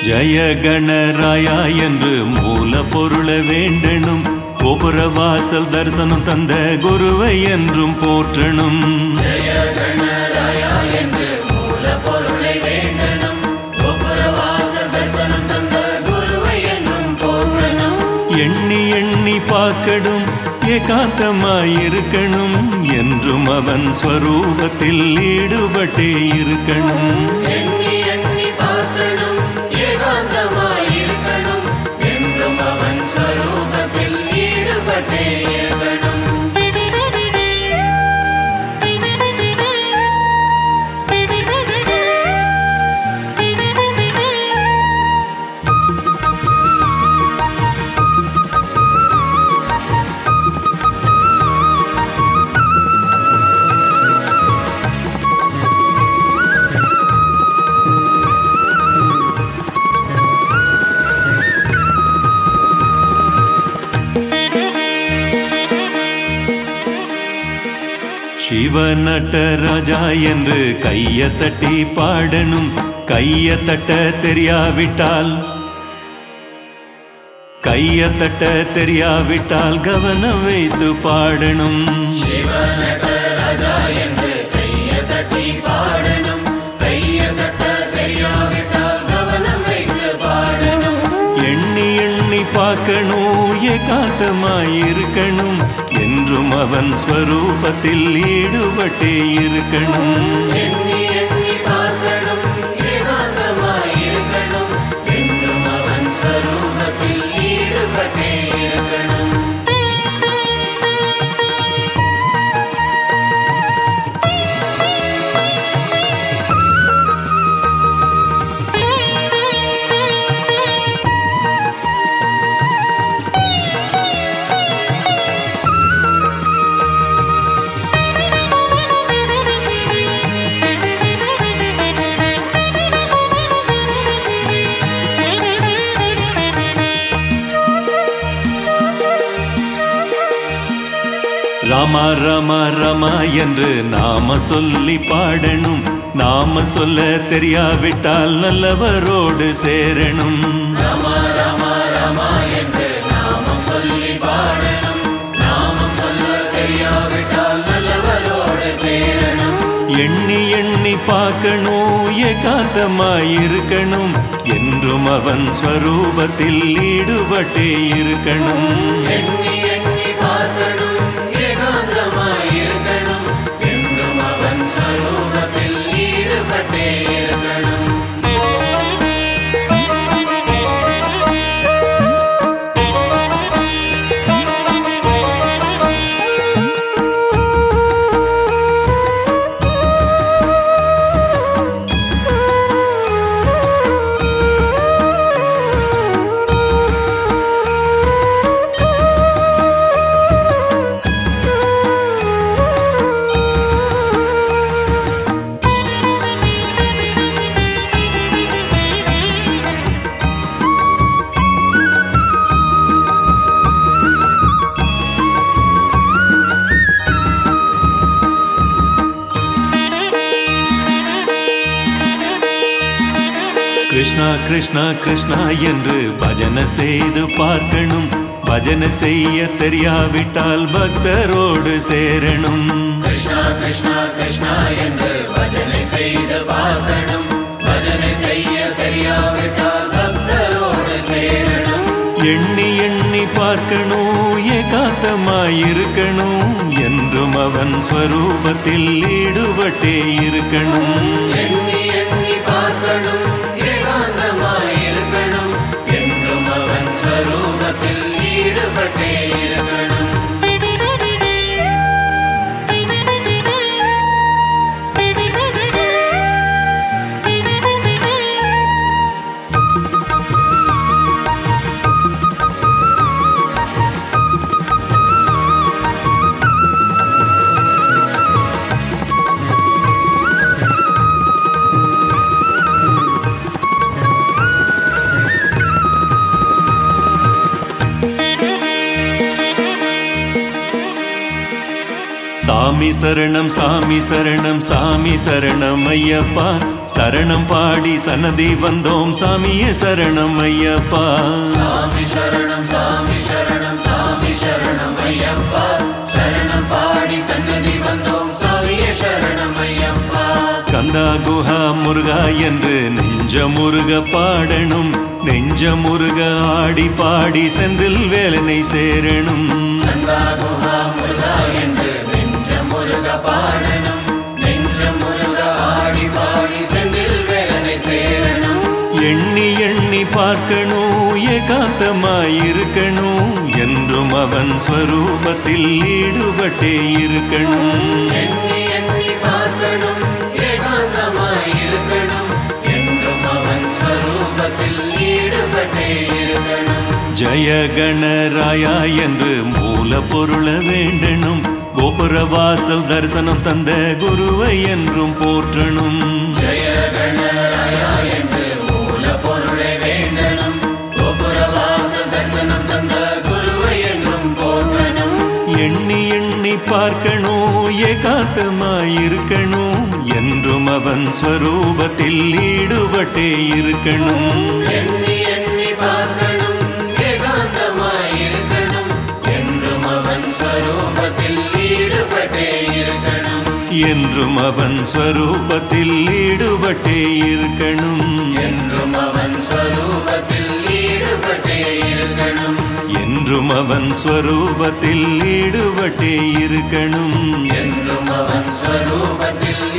ஜய கணராயா என்று மூல பொருள வேண்டணும் கோபுர வாசல் தரிசனம் தந்த குருவை என்றும் போற்றணும் ஜெய கணராயா என்று மூல பொருளை வேண்டனும் கோபுரவாச தரிசனம் தந்த குருவை என்னும் போற்றணும் எண்ணி எண்ணி பார்க்கணும் ஏகாந்தமாயிருக்கணும் என்றும் அவன் ஸ்வரூபத்தில் ஈடுபட்டே இருக்கணும் எண்ணி எண்ணி பார்க்கணும் ஏகாந்தமாயிருக்கணும் என்றும் அவன் ஸ்வரூபத்தில் ஈடுபட்டே இருக்கணும் சிவ நடராஜா என்று கைய தட்டி பாடணும் கைய தட்ட தெரியாவிட்டால் கைய தட்ட தெரியாவிட்டால் கவனம் வைத்து பாடணும் சிவநடராஜா என்று கைய தட்டி பாடணும் கைய தட்ட தெரியாவிட்டால் கவனம் வைத்து பாடணும் எண்ணி எண்ணி பார்க்கணும் ஏகாந்தமாயிருக்கணும் என்றும் அவன் ஸ்வரூபத்தில் ஈடுபட்டே இருக்கணும் எண்ணி எண்ணி பார்க்கணும் ஏகாந்தமாயிருக்கணும் என்றும் அவன் ஸ்வரூபத்தில் ஈடுபட்டே இருக்கணும் ராமா ராமா ராமா என்று நாம சொல்லி பாடணும் நாம சொல்ல தெரியாவிட்டால் நல்லவரோடு சேரணும் ராமா ராமா ராமா என்று நாமம் சொல்லி பாடணும் நாமம் சொல்ல தெரியாவிட்டால் நல்லவரோடு சேரணும் எண்ணி எண்ணி பார்க்கணும் ஏகாந்தமாயிருக்கணும் என்றும் அவன் ஸ்வரூபத்தில் ஈடுபட்டே இருக்கணும் எண்ணி எண்ணி பார்க்கணும் ஏகாந்தமாயிருக்கணும் என்றும் அவன் ஸ்வரூபத்தில் ஈடுபட்டே இருக்கணும் கிருஷ்ணா கிருஷ்ணா கிருஷ்ணா என்று பஜனை செய்து பார்க்கணும் பஜனை செய்ய தெரியாவிட்டால் பக்தரோடு சேரணும் கிருஷ்ணா கிருஷ்ணா கிருஷ்ணா என்று பஜனை செய்து பார்க்கணும் பஜனை செய்ய தெரியாவிட்டால் பக்தரோடு சேரணும் எண்ணி எண்ணி பார்க்கணும் ஏகாந்தமாயிருக்கணும் என்றும் அவன் ஸ்வரூபத்தில் ஈடுபட்டே இருக்கணும் எண்ணி எண்ணி பார்க்கணும் ஏகாந்தமாயிருக்கணும் என்றும் அவன் ஸ்வரூபத்தில் ஈடுபட்டே இருக்கணும் சாமி சரணம் சாமி சரணம் சாமி சரணம் ஐயப்பா சரணம் பாடி சன்னதி வந்தோம் சாமியே சரணம் ஐயப்பா சாமி சரணம் சாமி சரணம் சாமி சரணம் ஐயப்பா சரணம் பாடி சன்னதி வந்தோம் சாமியே சரணம் ஐயப்பா கந்தா குஹா முருகா என்று நெஞ்ச முருக பாடணும் நெஞ்ச முருக ஆடி பாடி செந்தில் வேலனை சேரணும் கந்தா குஹா முருகா என்று நெஞ்ச முருக பாடணும் நெஞ்ச முருக ஆடி பாடி செந்தில் வேலனை சேரணும் எண்ணி எண்ணி பார்க்கணும் ஏகாந்தமாயிருக்கணும் என்றும் அவன் ஸ்வரூபத்தில் ஈடுபட்டே இருக்கணும் எண்ணி எண்ணி பார்க்கணும் ஏகாந்தமாய் இருக்கணும் என்றும் அவன் ஸ்வரூபத்தில் ஈடுபட்டே இருக்கணும் ஜய கணராயா என்று மூல பொருள வேண்டணும் கோபுர வாசல் தரிசனம் தந்த குருவை என்றும் போற்றணும் ஜெய கணராயா என்று மூல பொருளை வேண்டணும் கோபுரவாச தரிசனம் தந்த குருவை என்றும் போற்றணும் எண்ணி எண்ணி பார்க்கணும் ஏகாந்தமாயிருக்கணும் என்றும் அவன் ஸ்வரூபத்தில் ஈடுபட்டே இருக்கணும் எண்ணி எண்ணி பார்க்கணும் ஏகாந்தமாய் இருக்கணும் என்றும் அவன் ஸ்வரூபத்தில் ஈடுபட்டே இருக்கணும் என்றும் அவன் ஸ்வரூபத்தில் ஈடுபட்டே இருக்கணும் என்றும் அவன் ஸ்வரூபத்தில் ஈடுபட்டே இருக்கணும் என்றும் அவன் ஸ்வரூபத்தில் ஈடுபட்டே இருக்கணும் என்றும் அவன் ஸ்வரூபத்தில்